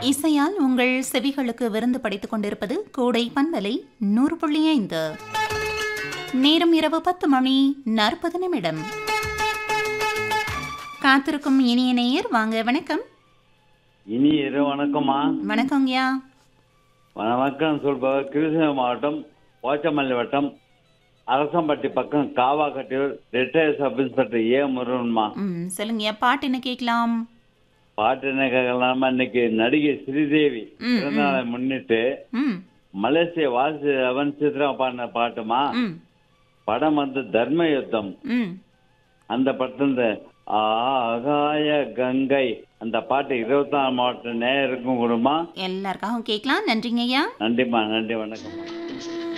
இசையால் உங்கள் செவிகளுக்கு விருந்து படைத்துக் கொண்டிருப்பது கோடை பண்பலை நூறு புள்ளி ஐந்து நேரம் இரவு பத்து மணி நாற்பது நிமிடம் காத்திருக்கும் இனிய நேயர் வாங்க வணக்கம் இனி இரு வணக்கம்மா வணக்கங்கய்யா வணக்கம் சொல்பவர் கிருஷ்ணகிரி மாவட்டம் போச்சமல்லி வட்டம் அரசம்பட்டி பக்கம் Kavakkattiyur retired sub inspector A முருகன்மா ம் சொல்லுங்கய்யா பாட்டு என்ன கேட்கலாம் பாட்டு என்ன கேட்கலாமா இன்னைக்கு நடிகை ஸ்ரீதேவி ம், பிறந்தநாளை முன்னிட்டு ம் மலேசிய வாசி அவன் சித்ரா பாடின பாட்டுமா ம் படம் வந்து தர்ம யுத்தம் ம் அந்த படத்துல இந்த ஆகாய கங்கை அந்த பாட்டு இருபத்தி நாலு மாவட்ட நேயருக்கும் கொடுமா எல்லாருக்காகவும் கேட்கலாம் நன்றிங்கய்யா நன்றிம்மா நன்றி வணக்கம்மா